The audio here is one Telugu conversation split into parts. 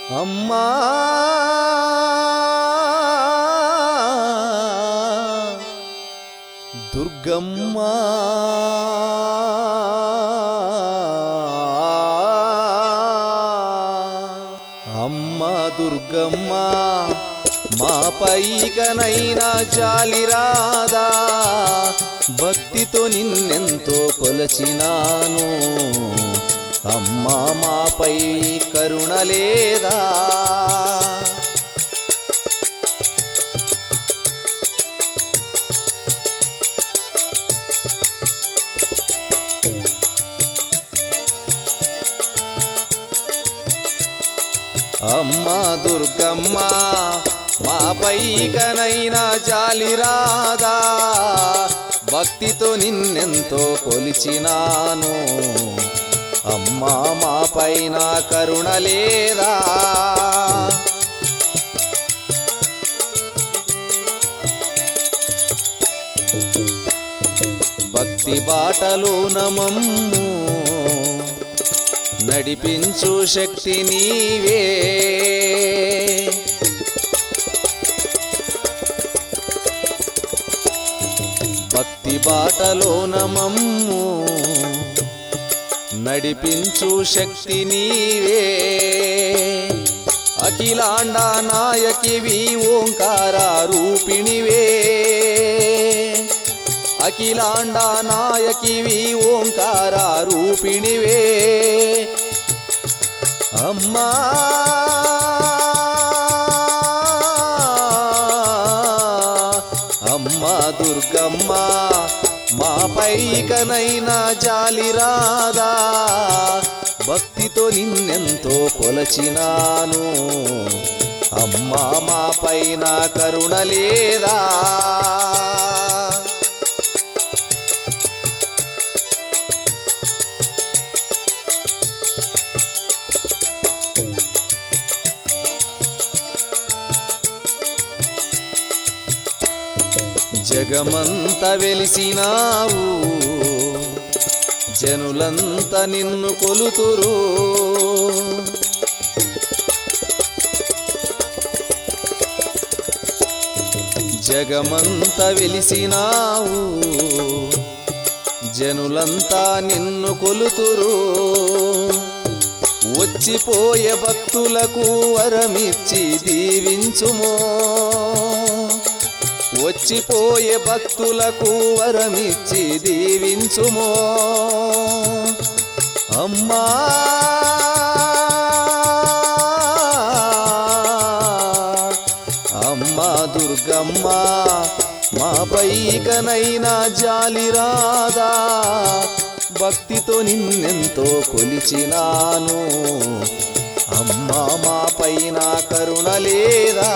అమ్మా దుర్గమ్మ అమ్మ దుర్గమ్మ మా పైకనైనా జాలి రాదా భక్తితో నిన్నెంతో కొలచినాను అమ్మా మాపై కరుణ లేదా అమ్మా దుర్గమ్మ మాపై కనైనా జాలి రాదా భక్తితో నిన్నెంతో కొలిచినాను అమ్మా మా పైన కరుణ లేదా భక్తి బాటలో నమమ్ము నడిపించు శక్తి నీవే భక్తి బాటలో నమమ్ము నడిపించు శక్తి నీవే అఖిలాండ నాయకివి ఓంకార రూపిణివే అఖిలాండ నాయకివి ఓంకార రూపిణివే అమ్మా అమ్మా దుర్గమ్మ మా పైకనైనా జాలి రాదా భక్తితో నిన్నెంతో కొలచినాను అమ్మా మా పైన కరుణ లేదా జగమంత వెలిసినావు జనులంత నిన్ను కొలుతురు జగమంత వెలిసినావు జనులంతా నిన్ను కొలుతురు వచ్చిపోయే భక్తులకు వరమిచ్చి దీవించుమో వచ్చిపోయే భక్తులకు వరమిచ్చి దీవించుమో అమ్మా అమ్మా దుర్గమ్మ మా పైకనైనా జాలి రాదా భక్తితో నిన్నెంతో కొలిచినాను అమ్మా మా పైన కరుణ లేదా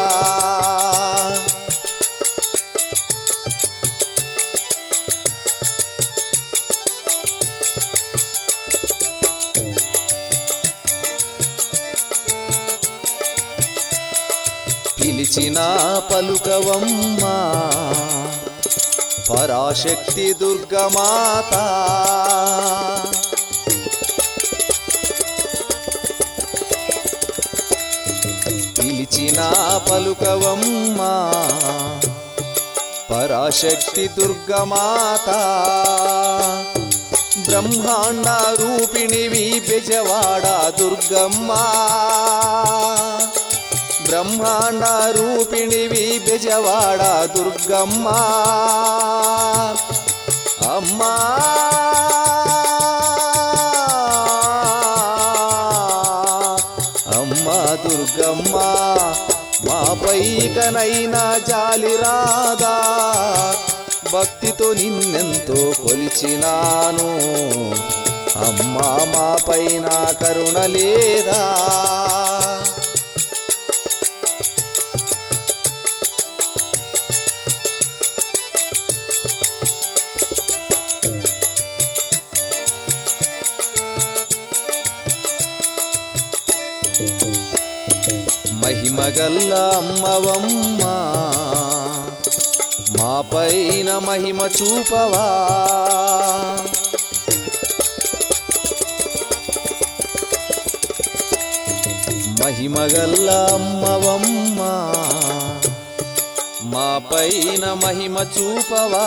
పిలిచిన పలుకవమ్మా పరాశక్తి దుర్గమాత పిలిచిన పలుకవమ్మా పరాశక్తి దుర్గమాత బ్రహ్మాండ రూపిణివి బెజవాడ దుర్గమ్మ బ్రహ్మాండ రూపిణివి బెజవాడ దుర్గమ్మ అమ్మా అమ్మా దుర్గమ్మ మా పైకనైనా జాలి రాదా భక్తితో నిన్నెంతో కొలిచినాను అమ్మా మా పైన కరుణ లేదా మహిమగల్ల అమ్మవమ్మ మా పైన మహిమ చూపవా మహిమగల్ల అమ్మవమ్మ మా పైన మహిమ చూపవా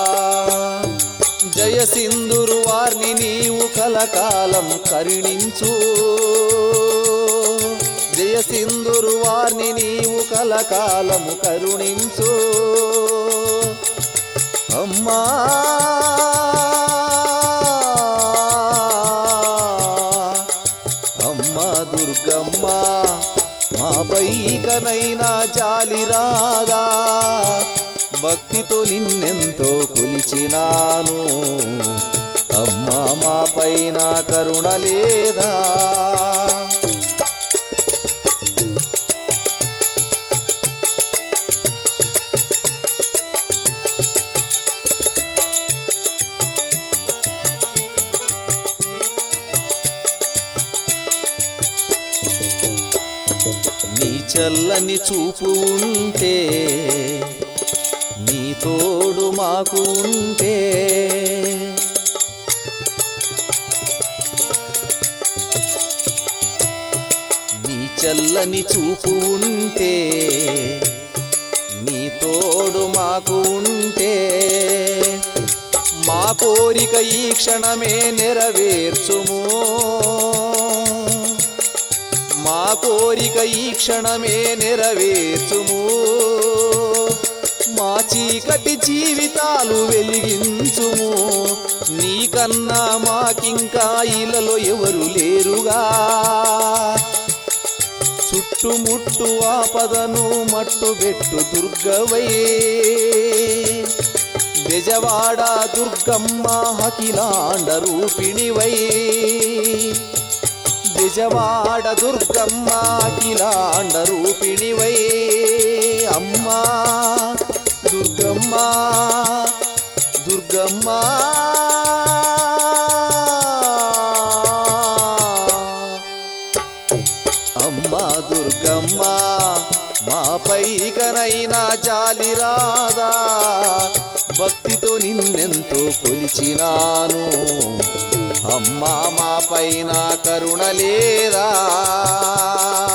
జయ సింధురు వారిని నీవు కలకాలం కరుణించు జయ సింధురు వారిని నీవు కలకాలము కరుణించు అమ్మా అమ్మ దుర్గమ్మ మా పైకనైనా జాలి రాదా భక్తితో నిన్నెంతో కొలిచినాను అమ్మ మా పైన కరుణ లేదా నీ చల్లని చూపు ఉంటే నీ తోడు మాకు ఉంటే నీ చల్లని చూపు ఉంటే నీ తోడు మాకు ఉంటే మా కోరిక ఈ క్షణమే నెరవేర్చుము మా కోరిక ఈ క్షణమే నెరవేర్చుము మా చీకటి జీవితాలు వెలిగించుము నీకన్నా మాకింకా ఇలలో ఎవరు లేరుగా చుట్టుముట్టు ఆపదను మట్టుబెట్టు దుర్గవై బెజవాడ దుర్గమ్మ హకిలాండ రూపిణివై బెజవాడ దుర్గమ్మ అఖిలాండ రూపిణివై అమ్మా దుర్గమ్మ దుర్గమ్మ అమ్మా దుర్గమ్మ మా పైకనైనా జాలి రాదా భక్తితో నిన్నెంతో కొలిచినాను అమ్మా మా పైన కరుణ లేదా